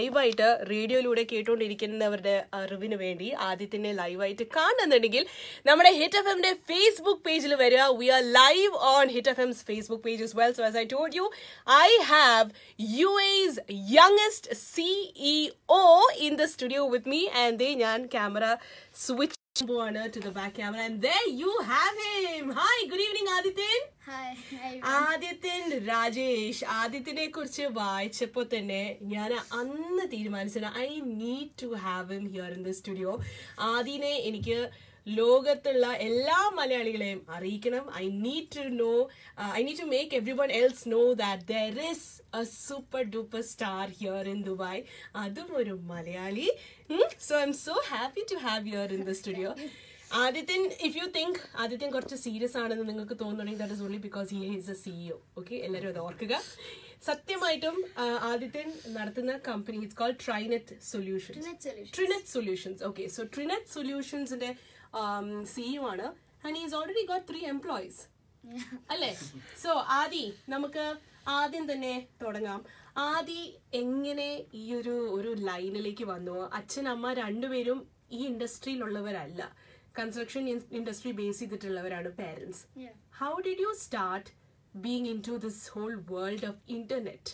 ലൈവായിട്ട് റേഡിയോയിലൂടെ കേട്ടുകൊണ്ടിരിക്കുന്നവരുടെ അറിവിന് വേണ്ടി ആദ്യത്തിനെ ലൈവായിട്ട് കാണുന്നുണ്ടെങ്കിൽ നമ്മുടെ ഹിറ്റ് എഫ് എമ്മിന്റെ ഫേസ്ബുക്ക് പേജിൽ വരിക V R live on hit F M's Facebook page as well so as i told you i have ua's youngest ceo in the studio with me and they ഞാൻ camera switch പോവാണ് to the back camera and there you have him hi good evening Adithyan hi hi Adithyan Rajesh ആദിത്യനെ കുറിച്ച് വായിച്ചപ്പോ തന്നെ ഞാൻ അന്ന് തീരുമാനിച്ചത് I need to have him here in the studio ആദിനെ എനിക്ക് ലോകത്തുള്ള എല്ലാ മലയാളികളെയും അറിയിക്കണം I need to know I need to make everyone else know that there is a super duper star here in Dubai അതും ഒരു Malayali so I am so happy to have here in the studio Adithyan if you think Adithyan കുറച്ച് serious ആണെന്ന് നിങ്ങൾക്ക് തോന്നുന്നുണ്ടെങ്കിൽ that is only because he is a CEO okay എല്ലാവരും അത് ഓർക്കുക സത്യമായിട്ടും ആ, ആദിത്യൻ നടത്തുന്ന company it's call Trinet solutions Trinet Solutions. Trinet solutions okay so Trinet സൊല്യൂഷൻസിന്റെ സിഇഒ ആണ് and is already got three employees അല്ലേ സോ ആദി നമുക്ക് ആദ്യം തന്നെ തുടങ്ങാം ആദി എങ്ങനെ ഈ ഒരു ഒരു ലൈനിലേക്ക് വന്നു അച്ഛൻ അമ്മ രണ്ടുപേരും ഈ ഇൻഡസ്ട്രിയിലുള്ളവരല്ല കൺസ്ട്രക്ഷൻ ഇൻഡസ്ട്രി ബേസ് ചെയ്തിട്ടുള്ളവരാണ് parents Yeah. How did you start being into this whole world of internet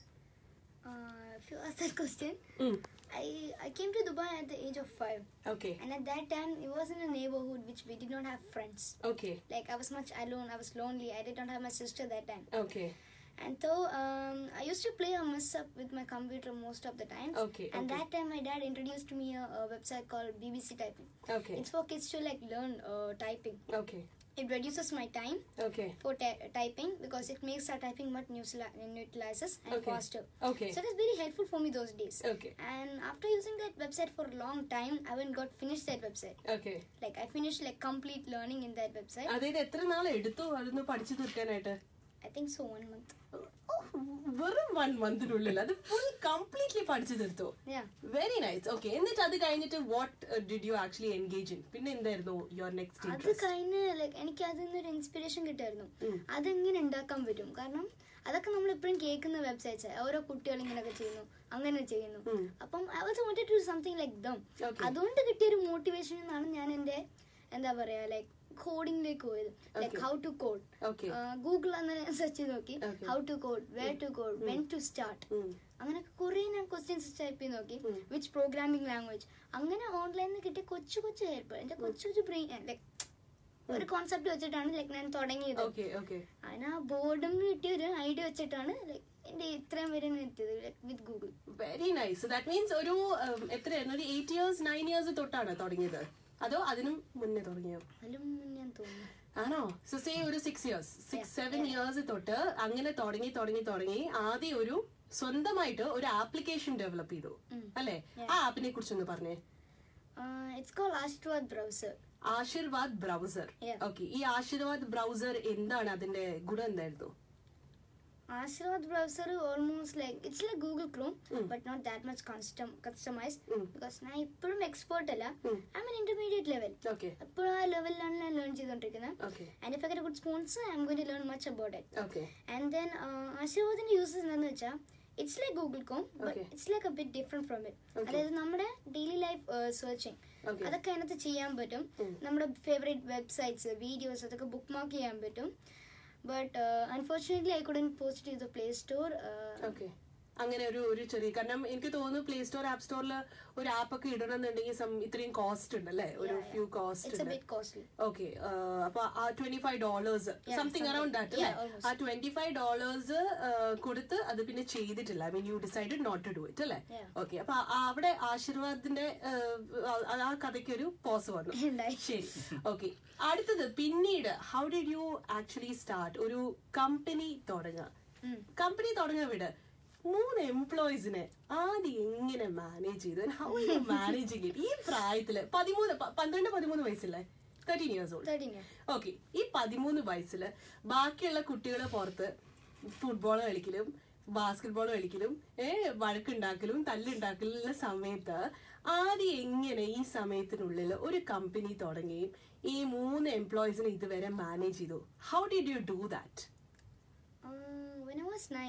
Uh, if you ask that question, I I came to Dubai at the age of five, okay and at that time it was in a neighborhood which we did not have friends. Okay Like I was much alone. I was lonely. I did not have my sister that time. Okay And so um, I used to play a mess up with my computer most of the times. Okay, And okay. that time my dad introduced me a, a website called BBC Typing. Okay It's for kids to like learn uh, typing. Okay It reduces my time okay for ty- typing because it makes our typing much utili- utilizes and Okay. faster. Okay So it was very helpful for me those days. Okay And after using that website for a long time, I haven't got finished that website. Okay Like I finished like complete learning in that website. അതായത് എത്ര നാൾ എടുത്തു അതൊന്ന് പഠിച്ചു തീർക്കാനായിട്ട് I think so one month. വെറും one മന്തിനുള്ളിൽ അത് ഫുൾ കംപ്ലീറ്റ്ലി പഠിച്ചു തീർത്തു Yeah. വെരി നൈസ് ഓക്കെ എന്നിട്ട് അത് കഴിഞ്ഞിട്ട് what did you actually engage in പിന്നെ എന്തായിരുന്നു യുവർ നെക്സ്റ്റ് അത് ഇൻട്രസ്റ്റ് കഴിഞ്ഞ് ലൈക്ക് എനിക്ക് അതിൽ നിന്നൊരു ഇൻസ്പിറേഷൻ കിട്ടായിരുന്നു അതെങ്ങനെ ഉണ്ടാക്കാൻ പറ്റും കാരണം അതൊക്കെ നമ്മൾ എപ്പോഴും കേൾക്കുന്ന വെബ്സൈറ്റ്സ് ഓരോ കുട്ടികൾ ഇങ്ങനെയൊക്കെ ചെയ്യുന്നു അങ്ങനെ ചെയ്യുന്നു അപ്പം I also wanted to something like them Okay. അതുകൊണ്ട് കിട്ടിയൊരു മോട്ടിവേഷൻ എന്നാണ് ഞാൻ എൻ്റെ എന്താ പറയാ ലൈക്ക് കോഡിങ്ങിലേക്ക് പോയത് like Okay. How to code okay Google അങ്ങനെ സെർച്ച് ചെയ്ത് നോക്കി Okay. How to code where to code when to start അങ്ങനെയൊക്കെ കുറേ ഞാൻ ക്വസ്റ്റ്യൻസ് ടൈപ്പ് ചെയ്ത് നോക്കി വിച്ച് പ്രോഗ്രാമിംഗ് ലാംഗ്വേജ് അങ്ങനെ ഓൺലൈനിൽ നിന്ന് കിട്ടിയ കൊച്ചു കൊച്ചു ഹെൽപ്പ് എൻ്റെ കൊച്ചു കൊച്ചു ബ്രെയിൻ ലൈക്ക് ഒരു കോൺസെപ്റ്റ് വെച്ചിട്ടാണ് ലൈക്ക് ഞാൻ തുടങ്ങിയത് ഓക്കെ ഓക്കെ അതിന് ആ ബോർഡും കിട്ടിയ ഒരു ഐഡിയ വെച്ചിട്ടാണ് ലൈക്ക് എൻ്റെ ഇത്രയും വരെ ഞാൻ എത്തിയത് like with Google very nice that means ഒരു um, എത്രയായിരുന്നു ഒരു എയ്റ്റ് ഇയേഴ്സ് നയൻ ഇയേഴ്സ് തൊട്ടാണ് തുടങ്ങിയത് അതോ അതിനും മുന്നേ തുടങ്ങിയോ അതിലും ഞാൻ തോന്നുന്നു ആണോ സോ സേ ഒരു six years six seven years തൊട്ട് അങ്ങനെ തുടങ്ങി തുടങ്ങി തുടങ്ങി ആദ്യം ഒരു സ്വന്തമായിട്ട് ഒരു ആപ്ലിക്കേഷൻ ഡെവലപ്പ് ചെയ്തു അല്ലേ ആ ആപ്പിനെ കുറിച്ചൊന്ന് പറഞ്ഞേ it's call Ashirvad browser Ashirvad browser Yeah. Okay ഈ ആശീർവാദ് ബ്രൗസർ എന്താണ് അതിന്റെ ഗുണം എന്തായിരുന്നു Ashirvad browser almost like it's like Google Chrome but not that much custom customize because ഞാൻ ഇപ്പോഴും എക്സ്പേർട്ട് അല്ല I mean intermediate level okay എപ്പോഴും ആ ലെവലിലാണ് ഞാൻ ലേൺ ചെയ്തുകൊണ്ടിരിക്കുന്നത് okay and if I get good response I am going to learn much about it okay and then ആശീർവാദിന്റെ uses എന്താണെന്ന് വെച്ചാൽ ഇറ്റ്സ് ലൈക്ക് ഗൂഗിൾ കോം but Okay. It's like a bit different from it Okay. അതായത് നമ്മുടെ daily life searching Okay. അതൊക്കെ അതിനകത്ത് ചെയ്യാൻ പറ്റും നമ്മുടെ ഫേവറേറ്റ് വെബ്സൈറ്റ്സ് വീഡിയോസ് അതൊക്കെ ബുക്ക് മാർക്ക് ചെയ്യാൻ പറ്റും but unfortunately I couldn't post to the Play Store okay അങ്ങനെ ഒരു ഒരു ചെറിയ കാരണം എനിക്ക് തോന്നുന്നു പ്ലേ സ്റ്റോർ ആപ്പ് സ്റ്റോറിൽ ഒരു ആപ്പ് ഒക്കെ ഇടണം എന്നുണ്ടെങ്കിൽ സം ഇത്രയും കോസ്റ്റ് ഉണ്ട് അല്ലേ ഒരു ഫ്യൂ കോസ്റ്റ് ഇറ്റ്സ് എ ഉണ്ട് ബിറ്റ് കോസ്റ്റ്ലി ഓക്കെ അപ്പൊ ആ twenty five dollars something something. Around that അല്ലേ Yeah, almost. ആ ട്വന്റി ഫൈവ് ഡോളേഴ്സ് കൊടുത്ത് അത് പിന്നെ ചെയ്തിട്ടില്ല I mean you decided not to do it അല്ലേ Yeah. ഓക്കെ അപ്പൊ ആ- അവിടെ ആശീർവാദിന്റെ ആ- ആ കഥയ്ക്ക് ഒരു പോസ് വന്നു ഉണ്ടായി ശരി ഓക്കെ അടുത്തത് പിന്നീട് how did you actually start ഒരു കമ്പനി തുടങ്ങുക കമ്പനി തുടങ്ങുക വിട് മൂന്ന് എംപ്ലോയീസിനെ ആദ്യം എങ്ങനെ മാനേജ് ചെയ്തു ഹൗ യു മാനേജിങ് ഇറ്റ് ഈ പ്രായത്തില് പതിമൂന്ന് പ- പന്ത്രണ്ട് പതിമൂന്ന് വയസ്സല്ലേ thirteen years old thirteen year okay ഈ പതിമൂന്ന് വയസ്സില് ബാക്കിയുള്ള കുട്ടികളെ പുറത്ത് ഫുട്ബോൾ കളിക്കലും ബാസ്കറ്റ്ബോൾ കളിക്കലും ഏ വഴക്കുണ്ടാക്കലും തല്ലുണ്ടാക്കലുള്ള സമയത്ത് ആദ്യം എങ്ങനെ ഈ സമയത്തിനുള്ളിൽ ഒരു കമ്പനി തുടങ്ങുകയും ഈ മൂന്ന് എംപ്ലോയീസിനെ ഇതുവരെ മാനേജ് ചെയ്തു how did you do that when I was nine,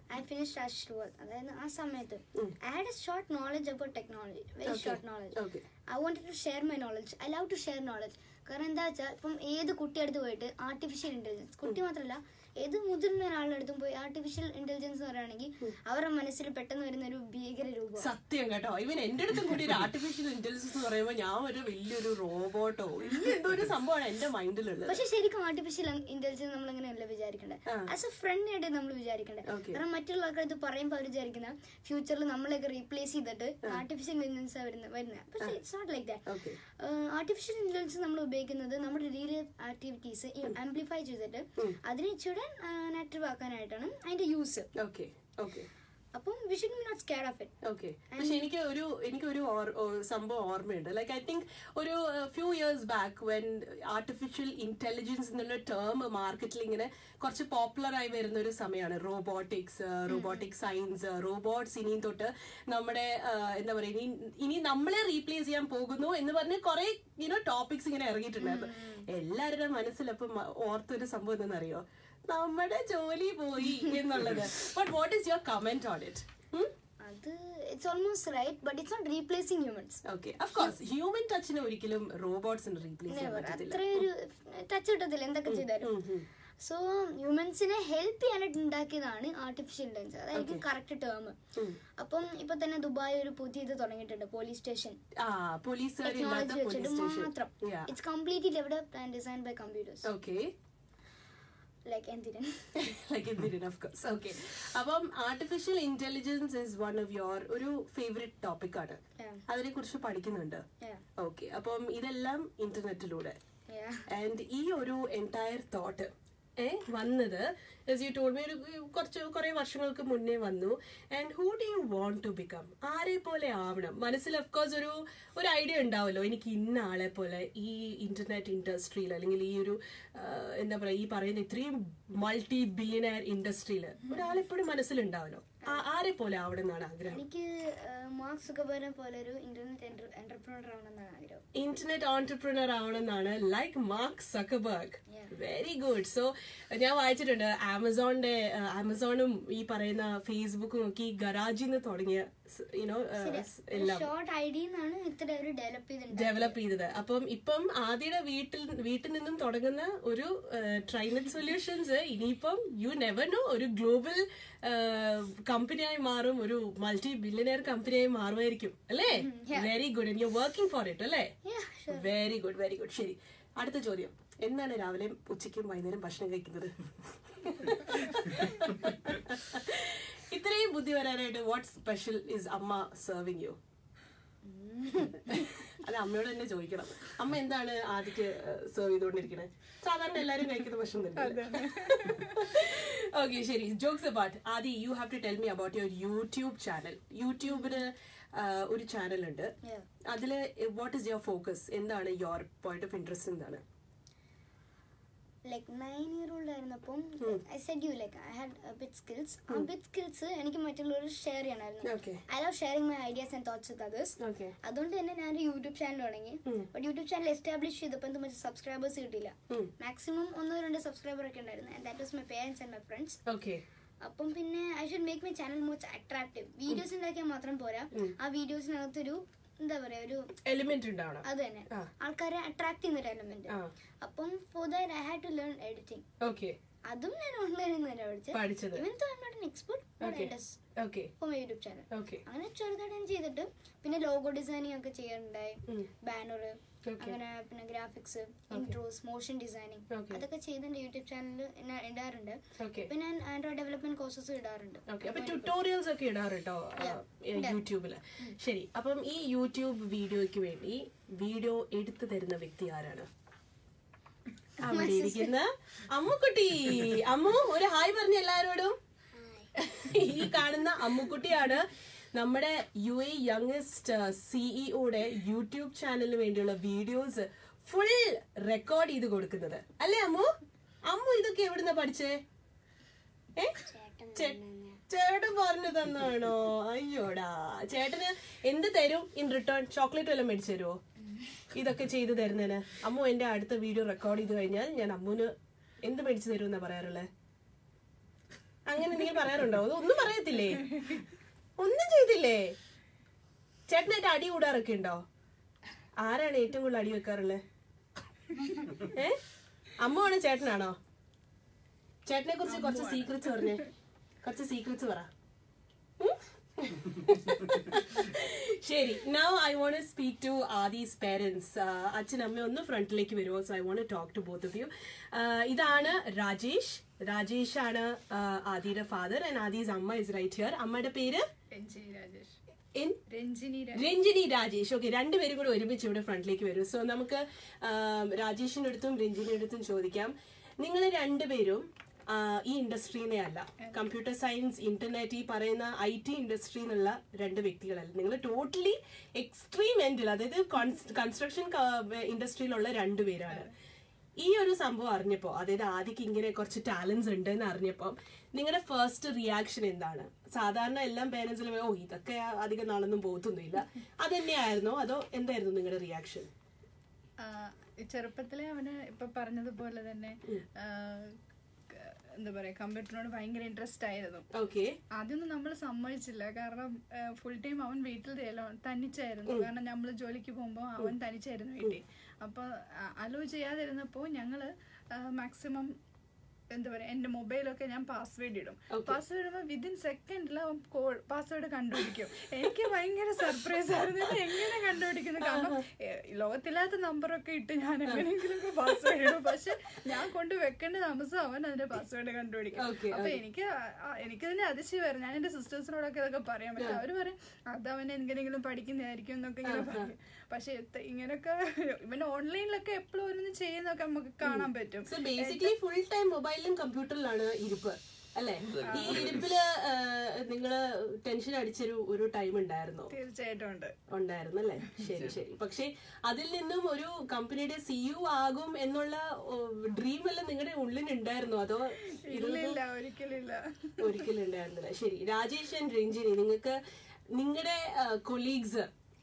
I finish അഷ്റൂവൽ അതായത് ആ സമയത്ത് I had a short knowledge about technology very Okay. Short knowledge Okay. I want to share my knowledge I love to share knowledge കാരണം എന്താ വെച്ചാൽ ഇപ്പം ഏത് കുട്ടി അടുത്ത് പോയിട്ട് ആർട്ടിഫിഷ്യൽ ഇന്റലിജൻസ് കുട്ടി മാത്രമല്ല ഏത് മുതിർന്ന ഒരാളുടെ അടുത്തും പോയി ആർട്ടിഫിഷ്യൽ ഇന്റലിജൻസ് എന്ന് പറയുകയാണെങ്കിൽ അവരുടെ മനസ്സിൽ പെട്ടെന്ന് വരുന്ന ഒരു ഭീകര രൂപം സത്യം കേട്ടോ ഇവൻ എന്റെ അടുത്തും കൂടി ഒരു ആർട്ടിഫിഷ്യൽ ഇന്റലിജൻസ് എന്ന് പറയുമ്പോൾ ഞാൻ ഒരു വലിയൊരു റോബോട്ടോ എന്തോ ഒരു സംഭവമാണ് എന്റെ മൈൻഡിലുള്ളത് പക്ഷെ ശരിക്കും ആർട്ടിഫിഷ്യൽ ഇന്റലിജൻസ് നമ്മൾ അങ്ങനെയല്ല വിചാരിക്കേണ്ടത് ആ. ആസ് എ ഫ്രണ്ട് ആയിട്ട് നമ്മൾ വിചാരിക്കേണ്ടത് Okay. കാരണം മറ്റുള്ള ആൾക്കാർ പറയുമ്പോൾ അവർ വിചാരിക്കുന്ന ഫ്യൂച്ചറിൽ നമ്മളെയൊക്കെ റീപ്ലേസ് ചെയ്തിട്ട് ആർട്ടിഫിഷ്യൽ ഇന്റലിജൻസ് വരുന്നത് വരുന്നത് പക്ഷെ it's not like that okay artificial intelligence നമ്മൾ ഉപയോഗിക്കുന്നത് നമ്മുടെ റിയൽ ആക്ടിവിറ്റീസ് ആംപ്ലിഫൈ ചെയ്തിട്ട് അതിനെ ഇച്ചിരി നാറ്റീവ് ആക്കാനായിട്ടാണ് അതിന്റെ യൂസ് ഓക്കെ ഓക്കെ അപ്പം we should not scare of it okay പക്ഷെ എനിക്ക് ഒരു എനിക്കൊരു ഓർ- ഓ- സംഭവം ഓർമ്മയുണ്ട് ലൈക്ക് ഐ തിങ്ക് ഒരു few years back when artificial intelligence എന്നുള്ള ടേം മാർക്കറ്റിൽ ഇങ്ങനെ കുറച്ച് പോപ്പുലർ ആയി വരുന്ന ഒരു സമയമാണ് റോബോട്ടിക്സ് റോബോട്ടിക് സയൻസ് റോബോട്ട്സ് ഇനിയും തൊട്ട് നമ്മുടെ ആ, എന്താ പറയുക ഇനി ഇനി നമ്മളെ റീപ്ലേസ് ചെയ്യാൻ പോകുന്നു എന്ന് പറഞ്ഞ് കുറെ യുനോ ടോപ്പിക്സ് ഇങ്ങനെ ഇറങ്ങിയിട്ടുണ്ടായിരുന്നു എല്ലാവരുടെ മനസ്സിലപ്പം ഓർത്തൊരു സംഭവം എന്തെന്നറിയോ നമ്മുടെ ജോലി പോയി എന്നുള്ളത് but what is your comment on it അത് it's almost right but it's not replacing humans okay of course human ടച്ചിനെ ഒരിക്കലും റോബോട്ട്സിന് റീപ്ലേസ് ചെയ്യാൻ പറ്റത്തില്ല അത്രയൊരു ടച്ച് കിട്ടത്തില്ല എന്തൊക്കെ ചെയ്താലും ഉം, ഉം. സോ ഹ്യൂമൻസിനെ ഹെൽപ്പ് ചെയ്യാനായിട്ട് ഉണ്ടാക്കിയതാണ് ആർട്ടിഫിഷ്യൽ ഇന്റലിജൻസ് അതായിരിക്കും കറക്റ്റ് ടേം ഉം. അപ്പം ഇപ്പൊ തന്നെ ദുബായ് ഒരു പുതിയ ഇത് തുടങ്ങിയിട്ടുണ്ട് പോലീസ് സ്റ്റേഷൻ ആ പോലീസുകാരില്ലാത്ത ടെക്നോളജി വെച്ചിട്ട് പോലീസ് മാത്രം station it's completely developed and design by computers okay like എന്തിനും ലൈക്ക് എന്തിനും ഓഫ് കോഴ്സ് ഓക്കെ അപ്പം artificial intelligence is one of your ഒരു ഫേവറേറ്റ് ടോപ്പിക് ആണ് Yeah. അതിനെ കുറിച്ച് പഠിക്കുന്നുണ്ട് Yeah. ഓക്കെ അപ്പം ഇതെല്ലാം ഇന്റർനെറ്റിലൂടെ Yeah. ആൻഡ് ഈ ഒരു എൻറ്റയർ തോട്ട് ഏ വന്നത് as you told me ഒരു കുറച്ച് കുറെ വർഷങ്ങൾക്ക് മുന്നേ വന്നു and who do you want to become ആരെ പോലെ ആവണം മനസ്സിൽ ഓഫ് കോഴ്സ് ഒരു ഒരു ഐഡിയ ഉണ്ടാവുമല്ലോ എനിക്ക് ഇന്ന ആളെ പോലെ ഈ ഇന്റർനെറ്റ് ഇൻഡസ്ട്രിയിൽ അല്ലെങ്കിൽ ഈ ഒരു ആ, എന്താ പറയാ ഈ പറയുന്ന ഇത്രയും മൾട്ടി ബില്യനയർ ഇൻഡസ്ട്രിയിൽ ഒരാളെപ്പോഴും മനസ്സിലുണ്ടാവല്ലോ ആ- ആരെ പോലെ ആവണം എന്നാണ് ആഗ്രഹം എനിക്ക് മാർക്ക് സുഖബരനെ പോലെ ഒരു ഇന്റർനെറ്റ് എന്റർപ്രണർ ആവണമെന്നാണ് ആഗ്രഹം ഇന്റർനെറ്റ് ഓൺടർപ്രണർ ആവണമെന്നാണ് like Mark Zuckerberg Yeah. Very good so ഞാൻ വായിച്ചിട്ടുണ്ട് ആമസോണിന്റെ ആമസോണും ഈ പറയുന്ന ഫേസ്ബുക്കും ഒക്കെ ഈ ഗറാജിൽ നിന്ന് തുടങ്ങിയ യുനോ എല്ലാം ഷോർട്ട് ഐഡിയ എന്നാണ് ഇത്ര ഒരു ഡെവലപ്പ് ചെയ്തിട്ടുണ്ട് ഡെവലപ്പ് ചെയ്തത് അപ്പം ഇപ്പം ആദ്യയുടെ വീട്ടിൽ വീട്ടിൽ നിന്നും തുടങ്ങുന്ന ഒരു ട്രൈനറ്റ് സൊല്യൂഷൻസ് ഇനിയിപ്പം യു നെവർ നോ ഒരു ഗ്ലോബൽ കമ്പനിയായി മാറും ഒരു മൾട്ടി ബില്യനെയർ കമ്പനിയായി മാറുമായിരിക്കും അല്ലേ very good you working for it അല്ലേ Yeah, sure. Very good very good ശരി അടുത്ത ചോദ്യം എന്താണ് രാവിലെയും ഉച്ചയ്ക്കും വൈകുന്നേരം ഭക്ഷണം കഴിക്കുന്നത് ഇത്രയും ബുദ്ധി വരാനായിട്ട് വാട്ട് സ്പെഷ്യൽ ഇസ് അമ്മ സെർവിങ് യു അത് അമ്മയോട് തന്നെ ചോദിക്കണം അമ്മ എന്താണ് ആദ്യക്ക് സെർവ് ചെയ്തുകൊണ്ടിരിക്കുന്നത് സാധാരണ എല്ലാരും കഴിക്കുന്ന ഭക്ഷണം തന്നെ ഓക്കെ ശരി jokes about Adi you have to tell me about your YouTube channel യൂട്യൂബിന് ഒരു ചാനൽ ഉണ്ട് Yeah. അതില് വാട്ട് ഇസ് യുവർ ഫോക്കസ് എന്താണ് യുവർ പോയിന്റ് ഓഫ് ഇൻട്രസ്റ്റ് എന്താണ് ലൈക്ക് നയൻ ഇയർ ഓൾഡ് ആയിരുന്നപ്പം I said you like I had bit skills ആ bit skills എനിക്ക് മറ്റുള്ളവർ ഷെയർ ചെയ്യണമായിരുന്നു okay I love sharing my ideas and thoughts with others okay അതുകൊണ്ട് തന്നെ ഞാൻ ഒരു യൂട്യൂബ് ചാനൽ തുടങ്ങി ബട്ട് യൂട്യൂബ് ചാനൽ എസ്റ്റാബ്ലിഷ് ചെയ്തപ്പോൾ എന്ത് മറ്റു സബ്സ്ക്രൈബേഴ്സ് കിട്ടില്ല മാക്സിമം ഒന്നോ രണ്ടോ സബ്സ്ക്രൈബർ ഒക്കെ ഉണ്ടായിരുന്നു and that was my parents and my friends okay അപ്പം പിന്നെ I should make my channel most attractive videos ഉണ്ടാക്കിയാൽ മാത്രം പോരാ ആ വീഡിയോസിനകത്തൊരു എന്താ പറയാ ഒരു എലിമെന്റ് ഉണ്ടാവണം അത് തന്നെ ആ. ആൾക്കാരെ അട്രാക്ട് ചെയ്യുന്ന ഒരു എലമെന്റ് ആ അപ്പം for that I had to learn editing okay അതും ഞാൻ ഓൺലൈനിൽ നിന്ന് തന്നെ പഠിച്ചത് പഠിച്ചത് even though I not expert Okay. Okay for my YouTube channel okay അങ്ങനെ ചെറുതായിട്ട് ഞാൻ ചെയ്തിട്ട് പിന്നെ ലോഗോ ഡിസൈനിങ് ഒക്കെ ചെയ്യാറുണ്ടായി ഉം. Banner Okay. അങ്ങനെ പിന്നെ graphics intros motion designing Okay. അതൊക്കെ ചെയ്ത് എന്റെ യൂട്യൂബ് ചാനലിൽ ഇടാറുണ്ട് ഓക്കെ ഇപ്പൊ ഞാൻ ആൻഡ്രോയിഡ് ഡെവലപ്മെന്റ് കോഴ്സസ് ഇടാറുണ്ട് ഓക്കെ അപ്പൊ ട്യൂട്ടോറിയൽസ് ഒക്കെ ഇടാറുട്ടോ യൂട്യൂബില് ശരി അപ്പം ഈ യൂട്യൂബ് വീഡിയോയ്ക്ക് വേണ്ടി വീഡിയോ എടുത്തു തരുന്ന വ്യക്തി ആരാണ് അവിടെ ഇരിക്കുന്ന അമ്മുക്കുട്ടി അമ്മു ഒരു ഹായ് പറഞ്ഞ എല്ലാരോടും ഈ കാണുന്ന അമ്മുക്കുട്ടിയാണ് നമ്മുടെ യു എ യങ്ങസ്റ്റ് സിഇഒയുടെ യൂട്യൂബ് ചാനലിന് വേണ്ടിയുള്ള വീഡിയോസ് ഫുൾ റെക്കോർഡ് ചെയ്ത് കൊടുക്കുന്നത് അല്ലേ അമ്മു അമ്മു ഇതൊക്കെ എവിടുന്ന പഠിച്ചേ ഏ ചേ- ചേട്ടൻ പറഞ്ഞു തന്നാണോ അയ്യോടാ ചേട്ടന് എന്ത് തരും ഇൻ റിട്ടേൺ ചോക്ലേറ്റ് വല്ലതും മേടിച്ചു തരുമോ ഇതൊക്കെ ചെയ്തു തരുന്നതിന് അമ്മു എന്റെ അടുത്ത വീഡിയോ റെക്കോർഡ് ചെയ്ത് കഴിഞ്ഞാൽ ഞാൻ അമ്മുന് എന്ത് മേടിച്ചു തരും എന്നാ പറയാറുള്ളത് അങ്ങനെ എന്തെങ്കിലും പറയാറുണ്ടോ അത് ഒന്നും പറയത്തില്ലേ ഒന്നും ചെയ്തില്ലേ ചേട്ടനായിട്ട് അടി കൂടാറൊക്കെ ഉണ്ടോ ആരാണ് ഏറ്റവും കൂടുതൽ അടി വെക്കാറുള്ളത് ഏ അമ്മയാണോ ചേട്ടനാണോ ചേട്ടനെ കുറിച്ച് കുറച്ച് സീക്രറ്റ്സ് പറഞ്ഞേ കുറച്ച് സീക്രറ്റ്സ് പറ ഉം? ശരി now I want speak to Adi's parents അച്ഛൻ അമ്മ ഒന്ന് ഫ്രണ്ടിലേക്ക് വരുമോ so I want talk to both of you ഇതാണ് രാജേഷ് രാജേഷ് ആണ് uh, ആദിയുടെ ഫാദർ ആൻഡ് ആദീസ് അമ്മ ഇസ് റൈറ്റ് ഹിയർ അമ്മയുടെ പേര് രഞ്ജിനി രാജേഷ് ഇൻ രഞ്ജിനി രാ- രഞ്ജിനി രാജേഷ് ഓക്കെ രണ്ടുപേരും കൂടെ ഒരുമിച്ച് ഇവിടെ ഫ്രണ്ടിലേക്ക് വരും സോ നമുക്ക് ആം, രാജേഷിന്റെ അടുത്തും രഞ്ജിനിയുടെ അടുത്തും ചോദിക്കാം നിങ്ങൾ രണ്ടുപേരും ആ, ഈ ഇൻഡസ്ട്രീനെ അല്ല കമ്പ്യൂട്ടർ സയൻസ് ഇന്റർനെറ്റ് ഈ പറയുന്ന ഐ ടി ഇൻഡസ്ട്രി എന്നുള്ള രണ്ട് വ്യക്തികളല്ല നിങ്ങൾ ടോട്ടലി എക്സ്ട്രീം എൻഡിൽ അതായത് കൺസ്ട്രക്ഷൻ ഇൻഡസ്ട്രിയിലുള്ള രണ്ടുപേരാണ് ഈ ഒരു സംഭവം അറിഞ്ഞപ്പോ അതായത് ആദ്യക്ക് ഇങ്ങനെ കുറച്ച് ടാലൻസ് ഉണ്ട് എന്ന് അറിഞ്ഞപ്പോ നിങ്ങളുടെ ഫസ്റ്റ് റിയാക്ഷൻ എന്താണ് സാധാരണ എല്ലാം പേരൻസിലും ഓ ഇതൊക്കെ അധികം നാളൊന്നും പോകത്തൊന്നുമില്ല അതന്നെയായിരുന്നോ അതോ എന്തായിരുന്നു നിങ്ങളുടെ റിയാക്ഷൻ ആ, ഈ ചെറുപ്പത്തിലെ അവന് ഇപ്പൊ പറഞ്ഞതുപോലെ തന്നെ ആ, ക- എന്താ പറയാ കമ്പ്യൂട്ടറിനോട് ഭയങ്കര ഇൻട്രസ്റ്റ് ആയിരുന്നു ഓക്കെ ആദ്യമൊന്നും നമ്മൾ സമ്മതിച്ചില്ല കാരണം ഫുൾ ടൈം അവൻ വീട്ടിൽ തേലോ- തനിച്ചായിരുന്നു കാരണം നമ്മൾ ജോലിക്ക് പോകുമ്പോൾ അവൻ തനിച്ചായിരുന്നു വീട്ടിൽ അപ്പൊ അലോ ചെയ്യാതിരുന്നപ്പോ ഞങ്ങള് മാക്സിമം എന്താ പറയാ എന്റെ മൊബൈലൊക്കെ ഞാൻ പാസ്വേഡ് ഇടും പാസ്വേഡ് ഇടുമ്പോൾ വിതിൻ സെക്കൻഡിൽ അവൻ പാസ്വേഡ് കണ്ടുപിടിക്കും എനിക്ക് ഭയങ്കര സർപ്രൈസ് ആയിരുന്നു ഇത് എങ്ങനെ കണ്ടുപിടിക്കുന്നു കാരണം ഏ, ലോകത്തില്ലാത്ത നമ്പറൊക്കെ ഇട്ട് ഞാൻ എങ്ങനെയെങ്കിലും പാസ്വേഡ് ഇടും പക്ഷെ ഞാൻ കൊണ്ട് വെക്കേണ്ട താമസം അവൻ അതിന്റെ പാസ്വേഡ് കണ്ടുപിടിക്കും Okay, അപ്പൊ എനിക്ക് ആ- ആ- എനിക്ക് തന്നെ അതിശയമായിരുന്നു ഞാൻ എന്റെ സിസ്റ്റേഴ്സിനോടൊക്കെ ഇതൊക്കെ പറയാൻ പറ്റും അവര് പറയും അത് അവൻ എന്തെങ്കിലും പഠിക്കുന്നതായിരിക്കും എന്നൊക്കെ ഇങ്ങനെ പറയും പക്ഷെ എത്ത- ഇങ്ങനൊക്കെ ഇവൻ ഓൺലൈനിലൊക്കെ എപ്പോഴും ഓരോന്ന് ചെയ്യുന്നൊക്കെ നമുക്ക് കാണാൻ പറ്റും സോ ബേസിക്കലി ഫുൾ ടൈം മൊബൈലിലും കമ്പ്യൂട്ടറിലാണ് ഇരിപ്പ് അല്ലെ ഈ ഇരിപ്പില് നിങ്ങള് ടെൻഷൻ അടിച്ചൊരു ഒരു ടൈം ഉണ്ടായിരുന്നോ തീർച്ചയായിട്ടും ഉണ്ട് ഉണ്ടായിരുന്നു അല്ലേ ശരി ശരി പക്ഷെ അതിൽ നിന്നും ഒരു കമ്പനിയുടെ സിഇഒ ആകും എന്നുള്ള ഡ്രീം എല്ലാം നിങ്ങളുടെ ഉള്ളിൽ ഉണ്ടായിരുന്നോ അതോ ഇല്ലില്ല ഒരിക്കലും ഇല്ല ഒരിക്കലും ഉണ്ടായിരുന്നില്ല ശരി രാജേഷ് ആൻഡ് രഞ്ജിനി നിങ്ങൾക്ക് നിങ്ങളുടെ കൊളീഗ്സ്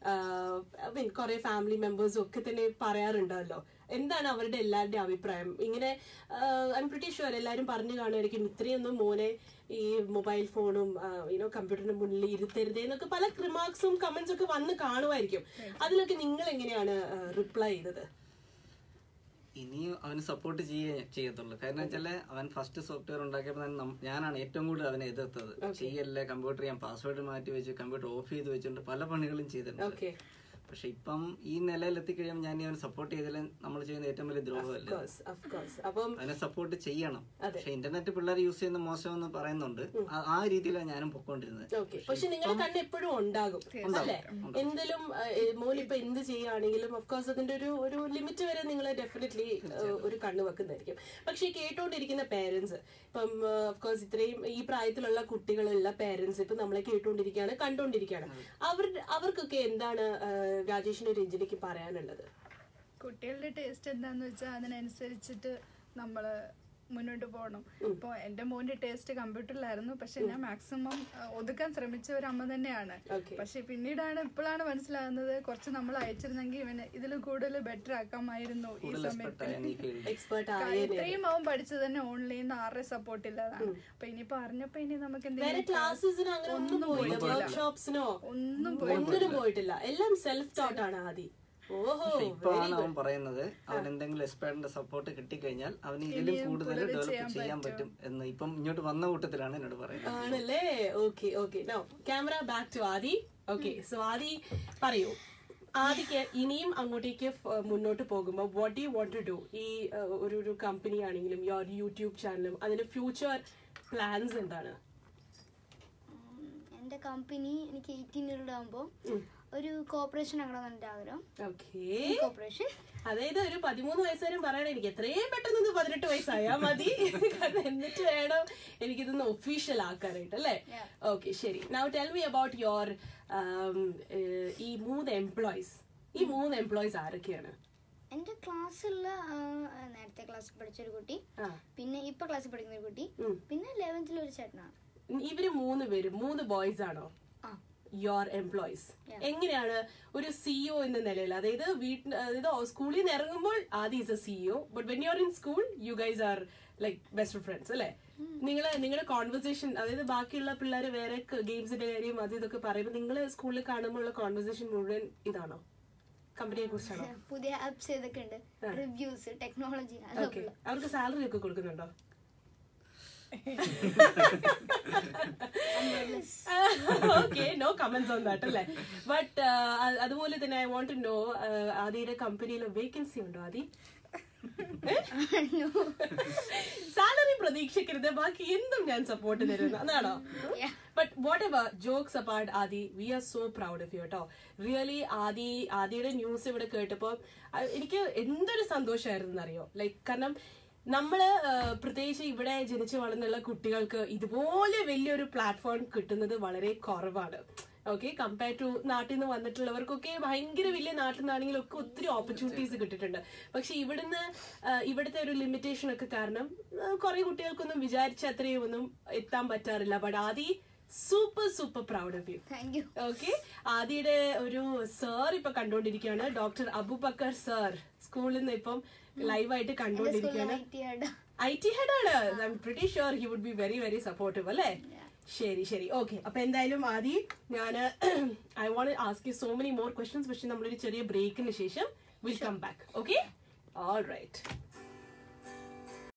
മീൻ കുറെ ഫാമിലി മെമ്പേഴ്സും ഒക്കെ തന്നെ പറയാറുണ്ടല്ലോ എന്താണ് അവരുടെ എല്ലാവരുടെയും അഭിപ്രായം ഇങ്ങനെ ഐ എം പ്രിറ്റി ഷുവർ എല്ലാവരും പറഞ്ഞു കാണുമായിരിക്കും ഇത്രയൊന്നും മോനെ ഈ മൊബൈൽ ഫോണും യുനോ കമ്പ്യൂട്ടറിന്റെ മുന്നിൽ ഇരുത്തരുതേ എന്നൊക്കെ പല റിമാർക്സും കമന്റ്സ് ഒക്കെ വന്ന് കാണുമായിരിക്കും അതിലൊക്കെ നിങ്ങൾ എങ്ങനെയാണ് റിപ്ലൈ ചെയ്തത് ഇനിയും അവന് സപ്പോർട്ട് ചെയ്യേ ചെയ്യത്തുള്ളൂ കാരണം വെച്ചാല് അവൻ ഫസ്റ്റ് സോഫ്റ്റ്വെയർ ഉണ്ടാക്കിയപ്പോൾ തന്നെ നം- ഞാനാണ് ഏറ്റവും കൂടുതൽ അവനെ എതിർത്തത് ചെയ്യല്ലേ കമ്പ്യൂട്ടർ ഞാൻ പാസ്വേഡ് മാറ്റി വെച്ച് കമ്പ്യൂട്ടർ ഓഫ് ചെയ്ത് വെച്ചിട്ടുണ്ട് പല പണികളും ചെയ്തിട്ടുണ്ട് ഓക്കെ പക്ഷെ ഇപ്പം ഈ നിലയിൽ എത്തിക്കഴിയുമ്പോൾ ഞാൻ അവനെ സപ്പോർട്ട് ചെയ്തതിൽ നമ്മൾ ചെയ്യുന്ന ഏറ്റവും വലിയ ദ്രോഹമല്ലേ ഓഫ് കോഴ്സ് അപ്പം അവനെ സപ്പോർട്ട് ചെയ്യണം പക്ഷെ ഇന്റർനെറ്റ് പിള്ളേർ യൂസ് ചെയ്യുന്ന മോശമെന്ന് പറയുന്നുണ്ട് ആ- ആ രീതിയിലാണ് ഞാനും പൊക്കോണ്ടിരുന്നത് ഓക്കെ പക്ഷെ നിങ്ങളുടെ കണ്ണ് എപ്പോഴും ഉണ്ടാകും അല്ലേ എന്തെങ്കിലും മോൻ ഇപ്പൊ എന്ത് ചെയ്യുകയാണെങ്കിലും കോഴ്സ് അതിന്റെ ഒരു ഒരു ലിമിറ്റ് വരെ നിങ്ങൾ ഡെഫിനറ്റ്ലി ഒരു കണ്ണ് വെക്കുന്നതായിരിക്കും പക്ഷെ ഈ കേട്ടോണ്ടിരിക്കുന്ന പേരൻസ് ഇപ്പം കോഴ്സ് ഇത്രയും ഈ പ്രായത്തിലുള്ള കുട്ടികളുള്ള പേരൻസ് ഇപ്പൊ നമ്മളെ കേട്ടോണ്ടിരിക്കുകയാണ് കണ്ടോണ്ടിരിക്കുകയാണ് അവർ അവർക്കൊക്കെ എന്താണ് ആ, രാജേഷിനും രഞ്ജിനിക്ക് പറയാനുള്ളത് കുട്ടികളുടെ ടേസ്റ്റ് എന്താന്ന് വെച്ചാൽ അതിനനുസരിച്ചിട്ട് നമ്മള് മുന്നോട്ട് പോകണം ഇപ്പൊ എന്റെ മോന്റെ ടേസ്റ്റ് കമ്പ്യൂട്ടറിലായിരുന്നു പക്ഷെ ഞാൻ മാക്സിമം ഒതുക്കാൻ ശ്രമിച്ച ഒരു അമ്മ തന്നെയാണ് Okay. പക്ഷെ പിന്നീടാണ് ഇപ്പോഴാണ് മനസ്സിലാകുന്നത് കുറച്ച് നമ്മൾ അയച്ചിരുന്നെങ്കിൽ ഇവന് ഇതിലും കൂടുതൽ ബെറ്റർ ആക്കാമായിരുന്നു ഈ കൂടുതൽ സമയത്ത് എക്സ്പെർട്ടായ ഈ ഫീൽഡ് എക്സ്പേർട്ട് കാ- ആയ ഇത്രയും അവൻ പഠിച്ചത് തന്നെ ഓൺലൈനിൽ ആരുടെ സപ്പോർട്ട് ഇല്ലാതാണ് അപ്പൊ ഇനിയിപ്പോ അറിഞ്ഞപ്പോ ഇനി നമുക്ക് വേറെ എന്തെങ്കിലും ക്ലാസ്സസിന് അങ്ങനെ ഒന്നും പോയില്ല വർക്ക്ഷോപ്സിനോ ഒന്നും ഒന്നിനും പോയിട്ടില്ല എല്ലാം സെൽഫ് ടോട്ട് ആണ് ആദ്യം ഓഹോ പക്ഷെ ഇപ്പോഴാണ് അവൻ പറയുന്നത് അവൻ എന്തെങ്കിലും എക്സ്പേർട്ടിന്റെ സപ്പോർട്ട് കിട്ടിക്കഴിഞ്ഞാൽ അവന് ഇതിലും കൂടുതൽ ഡെവലപ്പ് ചെയ്യാൻ പറ്റും എന്ന് ഇപ്പം ഇങ്ങോട്ട് വന്ന കൂട്ടത്തിലാണ് എന്നോട് പറയുന്നത് ആണല്ലേ okay okay no camera back to Adi okay so Adi പറയൂ ആദിക്ക് ഇനിയും അങ്ങോട്ടേക്ക് ഫ- മുന്നോട്ട് പോകുമ്പോൾ what you want to do ഈ uh, ഒരു ഒരു കമ്പനി ആണെങ്കിലും യോർ യൂട്യൂബ് ചാനലും അതിന്റെ ഫ്യൂച്ചർ പ്ലാൻസ് എന്താണ് ഉം, എന്റെ കമ്പനി എനിക്ക് എയ്റ്റീൻ ഇയർ ആകുമ്പോൾ ഒരു കോർപ്പറേഷൻ ആകണം എന്റെ ആഗ്രഹം ഓക്കെ കോർപ്പറേഷൻ അതായത് ഒരു പതിമൂന്ന് വയസ്സുകാരും പറയണ എനിക്ക് എത്രയും പെട്ടെന്ന് ഇത് പതിനെട്ട് വയസ്സായാ മതി കാരണം എന്നിട്ട് വേണം എനിക്കിതൊന്ന് ഒഫീഷ്യൽ ആക്കാനായിട്ട് അല്ലേ ഓക്കെ ശരി now tell me about your ഈ മൂന്ന് എംപ്ലോയീസ് ഈ മൂന്ന് എംപ്ലോയീസ് ആരൊക്കെയാണ് എന്റെ ക്ലാസ്സിലുള്ള ആ, നേരത്തെ ക്ലാസ്സിൽ പഠിച്ച ഒരു കുട്ടി ആ പിന്നെ ഇപ്പൊ ക്ലാസ്സിൽ പഠിക്കുന്ന ഒരു കുട്ടി ഉം. പിന്നെ ലെവൻത്തിൽ ഒരു ചേട്ടനാണ് ഇവര് മൂന്ന് പേരും മൂന്ന് ബോയ്സ് ആണോ ആ യുവർ എംപ്ലോയീസ് എങ്ങനെയാണ് ഒരു സിഇഒ എന്ന നിലയിൽ അതായത് വീട്ടിൽ അതായത് സ്കൂളിൽ നിന്ന് ഇറങ്ങുമ്പോൾ ആദ്യം is a CEO but when you are in school you guys are like best friends അല്ലേ നിങ്ങള് നിങ്ങളുടെ കോൺവെർസേഷൻ അതായത് ബാക്കിയുള്ള പിള്ളേര് വേറെ ഗെയിംസിന്റെ കാര്യം അത് ഇതൊക്കെ പറയുമ്പോൾ നിങ്ങൾ സ്കൂളിൽ കാണുമ്പോൾ ഉള്ള കോൺവെർസേഷൻ മുഴുവൻ ഇതാണോ കമ്പനിയെ കുറിച്ചാണോ പുതിയ ആപ്സ് ഏതൊക്കെ ഉണ്ട് റിവ്യൂസ് ടെക്നോളജി ഓക്കെ അതൊക്കെ അവർക്ക് സാലറി ഒക്കെ കൊടുക്കുന്നുണ്ടോ okay no comments on that അല്ലേ ബട്ട് അതുപോലെ തന്നെ ഐ വോണ്ട് ടു നോ ആദിയുടെ കമ്പനിയിൽ വേക്കൻസി ഉണ്ടോ ആദി സാലറി പ്രതീക്ഷിക്കരുത് ബാക്കി എന്തും ഞാൻ സപ്പോർട്ട് തരുന്നു അതാണോ but whatever jokes apart Adi we are so proud of you കേട്ടോ റിയലി ആദി ആദിയുടെ ന്യൂസ് ഇവിടെ കേട്ടപ്പോ അഹ് എനിക്ക് എന്തൊരു സന്തോഷമായിരുന്നു അറിയോ ലൈക്ക് കാരണം നമ്മള് ആഹ്, പ്രത്യേകിച്ച് ഇവിടെ ജനിച്ചു വളർന്നുള്ള കുട്ടികൾക്ക് ഇതുപോലെ വലിയൊരു പ്ലാറ്റ്ഫോം കിട്ടുന്നത് വളരെ കുറവാണ് ഓക്കെ കമ്പയർ ടു നാട്ടിൽ നിന്ന് വന്നിട്ടുള്ളവർക്കൊക്കെ ഭയങ്കര വലിയ നാട്ടിൽ നിന്നാണെങ്കിലും ഒക്കെ ഒത്തിരി ഓപ്പർച്യൂണിറ്റീസ് കിട്ടിയിട്ടുണ്ട് പക്ഷെ ഇവിടുന്ന് ആഹ്, ഇവിടുത്തെ ഒരു ലിമിറ്റേഷൻ ഒക്കെ കാരണം കുറെ കുട്ടികൾക്കൊന്നും വിചാരിച്ച അത്രയും ഒന്നും എത്താൻ പറ്റാറില്ല but Adi super super proud of you thank you okay ആദിയുടെ ഒരു സർ ഇപ്പൊ കണ്ടോണ്ടിരിക്കുകയാണ് ഡോക്ടർ അബുബക്കർ സർ സ്കൂളിൽ നിന്ന് ഇപ്പം ലൈവായിട്ട് എന്റെ സ്കൂളിൽ കണ്ടോണ്ടിരിക്കുകയാണ് ഐ ടി ആഡ് ഐ ടി ഹെഡ് ആണ് I am pretty sure he would be very very supportive അല്ലേ ശരി ശരി ഓക്കെ അപ്പൊ എന്തായാലും ആദ്യം ഞാൻ I won't ask you so many more questions പക്ഷെ നമ്മളൊരു ചെറിയ ബ്രേക്കിന് ശേഷം will come back okay all right